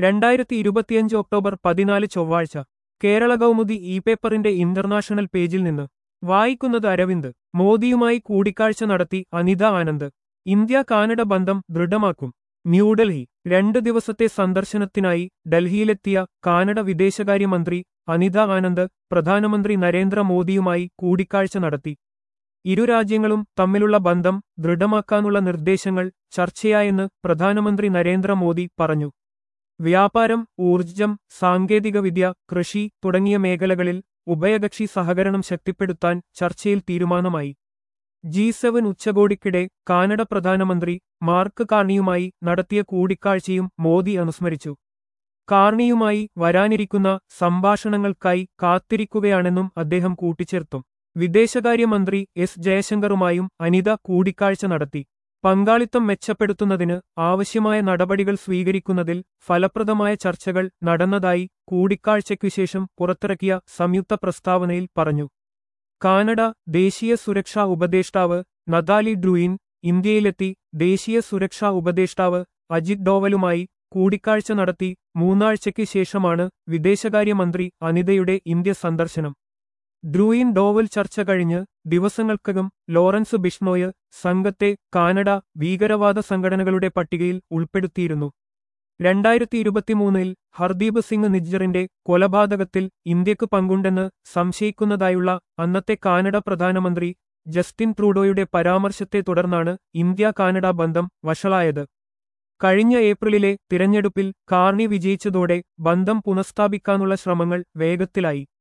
രണ്ടായിരത്തി ഇരുപത്തിയഞ്ച് ഒക്ടോബർ പതിനാല് ചൊവ്വാഴ്ച കേരള കൗമുദി ഇ പേപ്പറിന്റെ ഇന്റർനാഷണൽ പേജിൽ നിന്ന് വായിക്കുന്നത് അരവിന്ദ് മോദിയുമായി കൂടിക്കാഴ്ച നടത്തി അനിത ആനന്ദ് ഇന്ത്യ കാനഡ ബന്ധം ദൃഢമാക്കും ന്യൂഡൽഹി രണ്ട് ദിവസത്തെ സന്ദർശനത്തിനായി ഡൽഹിയിലെത്തിയ കാനഡ വിദേശകാര്യമന്ത്രി അനിത ആനന്ദ് പ്രധാനമന്ത്രി നരേന്ദ്രമോദിയുമായി കൂടിക്കാഴ്ച നടത്തി ഇരു രാജ്യങ്ങളും തമ്മിലുള്ള ബന്ധം ദൃഢമാക്കാനുള്ള നിർദ്ദേശങ്ങൾ ചർച്ചയായെന്ന് പ്രധാനമന്ത്രി നരേന്ദ്രമോദി പറഞ്ഞു വ്യാപാരം ഊർജ്ജം സാങ്കേതികവിദ്യ കൃഷി തുടങ്ങിയ മേഖലകളിൽ ഉഭയകക്ഷി സഹകരണം ശക്തിപ്പെടുത്താൻ ചർച്ചയിൽ തീരുമാനമായി ജി സെവൻ ഉച്ചകോടിക്കിടെ കാനഡ പ്രധാനമന്ത്രി മാർക്ക് കാർണിയുമായി നടത്തിയ കൂടിക്കാഴ്ചയും മോദി അനുസ്മരിച്ചു കാർണിയുമായി വരാനിരിക്കുന്ന സംഭാഷണങ്ങൾക്കായി കാത്തിരിക്കുകയാണെന്നും അദ്ദേഹം കൂട്ടിച്ചേർത്തു വിദേശകാര്യമന്ത്രി എസ് ജയശങ്കറുമായും അനിത കൂടിക്കാഴ്ച നടത്തി പങ്കാളിത്തം മെച്ചപ്പെടുത്തുന്നതിന് ആവശ്യമായ നടപടികൾ സ്വീകരിക്കുന്നതിൽ ഫലപ്രദമായ ചർച്ചകൾ നടന്നതായി കൂടിക്കാഴ്ചയ്ക്കുശേഷം പുറത്തിറക്കിയ സംയുക്ത പ്രസ്താവനയിൽ പറഞ്ഞു കാനഡ ദേശീയ സുരക്ഷാ ഉപദേഷ്ടാവ് നതാലി ഡ്രൂയിൻ ഇന്ത്യയിലെത്തി ദേശീയ സുരക്ഷാ ഉപദേഷ്ടാവ് അജിത് ഡോവലുമായി കൂടിക്കാഴ്ച നടത്തി മൂന്നാഴ്ചയ്ക്ക് ശേഷമാണ് വിദേശകാര്യമന്ത്രി അനിതയുടെ ഇന്ത്യ സന്ദർശനം ഡ്രൂയിൻ ഡോവൽ ചർച്ച കഴിഞ്ഞ് ദിവസങ്ങൾക്കകം ലോറൻസ് ബിഷ്ണോയ് സംഘത്തെ കാനഡ ഭീകരവാദ സംഘടനകളുടെ പട്ടികയിൽ ഉൾപ്പെടുത്തിയിരുന്നു രണ്ടായിരത്തി ഇരുപത്തിമൂന്നിൽ ഹർദീപ് സിംഗ് നിജ്ജറിന്റെ കൊലപാതകത്തിൽ ഇന്ത്യക്ക് പങ്കുണ്ടെന്ന് സംശയിക്കുന്നതായുള്ള അന്നത്തെ കാനഡ പ്രധാനമന്ത്രി ജസ്റ്റിൻ ട്രൂഡോയുടെ പരാമർശത്തെ തുടർന്നാണ് ഇന്ത്യ കാനഡ ബന്ധം വഷളായത് കഴിഞ്ഞ ഏപ്രിലിലെ തിരഞ്ഞെടുപ്പിൽ കാർണി വിജയിച്ചതോടെ ബന്ധം പുനഃസ്ഥാപിക്കാനുള്ള ശ്രമങ്ങൾ വേഗത്തിലായി